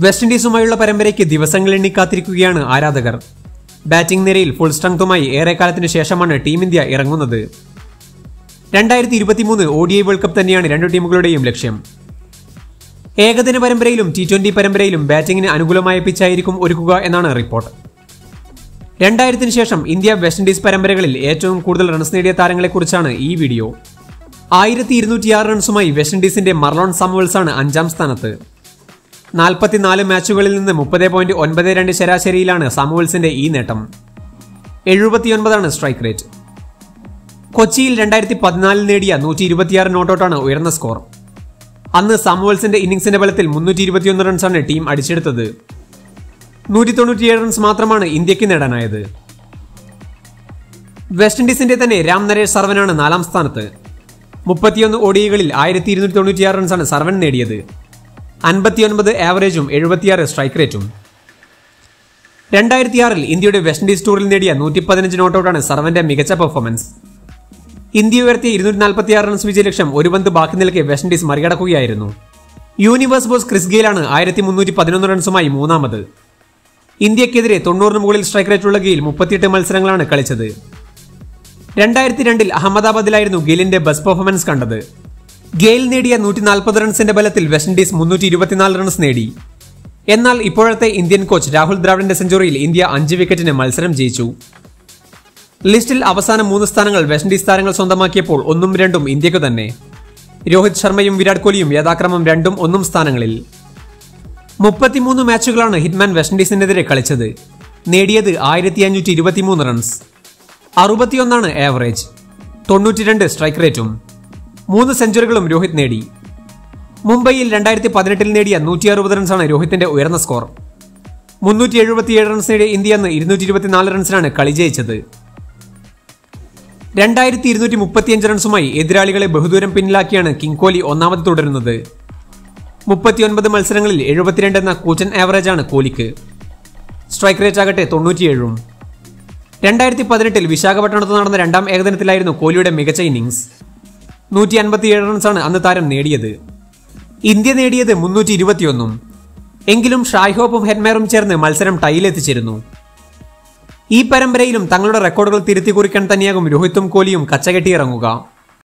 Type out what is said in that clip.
west ഇൻഡീസുമായുള്ള പരമ്പരയ്ക്ക് ദിവസങ്ങൾ എണ്ണി കാത്തിരിക്കുകയാണ് ആരാധകർ ബാറ്റിംഗ് നിരയിൽ ഫുൾ സ്ട്രെങ്തുമായി ഏറെക്കാലത്തിന് ശേഷമാണ് ടീം ഇന്ത്യ ഇറങ്ങുന്നത് രണ്ടായിരത്തി ഇരുപത്തിമൂന്ന് O D I world cup തന്നെയാണ് രണ്ടു ടീമുകളുടെയും ലക്ഷ്യം ഏകദിന പരമ്പരയിലും ടി ട്വന്റി പരമ്പരയിലും ബാറ്റിംഗിന് അനുകൂലമായ പിച്ചായിരിക്കും ഒരുക്കുക എന്നാണ് റിപ്പോർട്ട് രണ്ടായിരത്തിന് ശേഷം ഇന്ത്യ വെസ്റ്റ് ഇൻഡീസ് പരമ്പരകളിൽ ഏറ്റവും കൂടുതൽ റൺസ് നേടിയ താരങ്ങളെക്കുറിച്ചാണ് ഈ വീഡിയോ ആയിരത്തി ഇരുന്നൂറ്റിയാറ് റൺസുമായി വെസ്റ്റ് ഇൻഡീസിന്റെ മർലോൺ സാമുവൽസ് ആണ് അഞ്ചാം സ്ഥാനത്ത് നാൽപ്പത്തിനാല് മാച്ചുകളിൽ നിന്ന് മുപ്പത് പോയിന്റ് ഒൻപത് രണ്ട് ശരാശരിയിലാണ് സാമുവൽസിന്റെ ഈ നേട്ടം എഴുപത്തിയൊൻപതാണ് സ്ട്രൈക്ക് റേറ്റ് കൊച്ചിയിൽ രണ്ടായിരത്തി പതിനാലിൽ നേടിയ നൂറ്റി ഇരുപത്തിയാറ് നോട്ടൌട്ടാണ് ഉയർന്ന സ്കോർ അന്ന് സാമുവൽസിന്റെ ഇന്നിംഗ്സിന്റെ ബലത്തിൽ മുന്നൂറ്റി ഇരുപത്തിയൊന്ന് റൺസാണ് ടീം അടിച്ചെടുത്തത് നൂറ്റി തൊണ്ണൂറ്റിയേഴ് റൺസ് മാത്രമാണ് ഇന്ത്യക്ക് നേടാനായത് വെസ്റ്റ് ഇൻഡീസിന്റെ തന്നെ രാം നരേഷ് സർവനാണ് നാലാം സ്ഥാനത്ത് മുപ്പത്തിയൊന്ന് ഒഡികളിൽ ആയിരത്തി ഇരുന്നൂറ്റി തൊണ്ണൂറ്റിയാറ് റൺസാണ് സർവൻ നേടിയത് അൻപത്തിയൊൻപത് ആവറേജും എഴുപത്തിയാറ് സ്ട്രൈക്ക് റേറ്റും രണ്ടായിരത്തിയാറിൽ ഇന്ത്യയുടെ വെസ്റ്റ് ഇൻഡീസ് ടൂറിൽ നേടിയ നൂറ്റി പതിനഞ്ച് നോട്ടൌട്ടാണ് സർവന്റെ മികച്ച പെർഫോമൻസ് ഇന്ത്യ ഉയർത്തിയ ഇരുന്നൂറ്റി നാൽപ്പത്തിയാറ് റൺസ് വിജയലക്ഷ്യം ഒരു പന്ത് ബാക്കി നിൽക്കെ വെസ്റ്റ് ഇൻഡീസ് മറികടക്കുകയായിരുന്നു യൂണിവേഴ്സ് ബോസ് ക്രിസ് ഗെയിലാണ് ആയിരത്തി മുന്നൂറ്റി പതിനൊന്ന് റൺസുമായി മൂന്നാമത് ഇന്ത്യക്കെതിരെ തൊണ്ണൂറിന് മുകളിൽ സ്ട്രൈക്ക് റേറ്റുള്ള ഗെയിൽ മുപ്പത്തിയെട്ട് മത്സരങ്ങളാണ് കളിച്ചത് രണ്ടായിരത്തി രണ്ടിൽ അഹമ്മദാബാദിലായിരുന്നു ഗെയിലിന്റെ ബസ് പെർഫോമൻസ് കണ്ടത് ഗെയിൽ നേടിയ നൂറ്റി നാൽപ്പത് റൺസിന്റെ ബലത്തിൽ വെസ്റ്റ് ഇൻഡീസ് മുന്നൂറ്റി ഇരുപത്തിനാല് റൺസ് നേടി എന്നാൽ ഇപ്പോഴത്തെ ഇന്ത്യൻ കോച്ച് രാഹുൽ ദ്രാവിഡിന്റെ സെഞ്ചുറിയിൽ ഇന്ത്യ അഞ്ച് വിക്കറ്റിന് മത്സരം ജയിച്ചു ലിസ്റ്റിൽ അവസാന മൂന്ന് സ്ഥാനങ്ങൾ വെസ്റ്റ് ഇൻഡീസ് താരങ്ങൾ സ്വന്തമാക്കിയപ്പോൾ ഒന്നും രണ്ടും ഇന്ത്യക്കു തന്നെ രോഹിത് ശർമ്മയും വിരാട് കോഹ്ലിയും യഥാക്രമം രണ്ടും ഒന്നും സ്ഥാനങ്ങളിൽ മുപ്പത്തിമൂന്ന് മാച്ചുകളാണ് ഹിറ്റ്മാൻ വെസ്റ്റ് ഇൻഡീസിനെതിരെ കളിച്ചത് നേടിയത് ആയിരത്തി അഞ്ഞൂറ്റി ഇരുപത്തിമൂന്ന് റൺസ് അറുപത്തിയൊന്നാണ് ആവറേജ് തൊണ്ണൂറ്റിരണ്ട് സ്ട്രൈക്ക് റേറ്റും മൂന്ന് സെഞ്ചുറികളും രോഹിത് നേടി മുംബൈയിൽ രണ്ടായിരത്തി പതിനെട്ടിൽ നേടിയ നൂറ്റി അറുപത് റൺസാണ് രോഹിത്തിന്റെ ഉയർന്ന സ്കോർ മുന്നൂറ്റി എഴുപത്തിയേഴ് റൺസ് നേടിയ ഇന്ത്യ അന്ന് ഇരുന്നൂറ്റി ഇരുപത്തിനാല് റൺസിനാണ് കളി ജയിച്ചത് രണ്ടായിരത്തി ഇരുന്നൂറ്റി മുപ്പത്തിയഞ്ച് റൺസുമായി എതിരാളികളെ ബഹുദൂരം പിന്നിലാക്കിയാണ് കിങ് കോഹ്ലി ഒന്നാമത് തുടരുന്നത് മുപ്പത്തിയൊൻപത് മത്സരങ്ങളിൽ എഴുപത്തിരണ്ട് എന്ന കൂറ്റൻ ആവറേജാണ് കോഹ്ലിക്ക് സ്ട്രൈക്ക് റേറ്റ് ആകട്ടെ തൊണ്ണൂറ്റിയേഴും രണ്ടായിരത്തി പതിനെട്ടിൽ വിശാഖപട്ടണത്ത് നടന്ന രണ്ടാം ഏകദിനത്തിലായിരുന്നു കോഹ്ലിയുടെ മികച്ച ഇന്നിംഗ്സ് നൂറ്റി അൻപത്തിയേഴ് റൺസാണ് അന്ന് താരം നേടിയത് ഇന്ത്യ നേടിയത് മുന്നൂറ്റി ഇരുപത്തിയൊന്നും എങ്കിലും ഷായ് ഹോപ്പും ഹെഡ്മേറും ചേർന്ന് മത്സരം ടൈയിലെത്തിച്ചിരുന്നു ഈ പരമ്പരയിലും തങ്ങളുടെ റെക്കോർഡുകൾ തിരുത്തി കുറിക്കാൻ തന്നെയാകും രോഹിത്തും കോഹ്ലിയും കച്ചകെട്ടിയിറങ്ങുക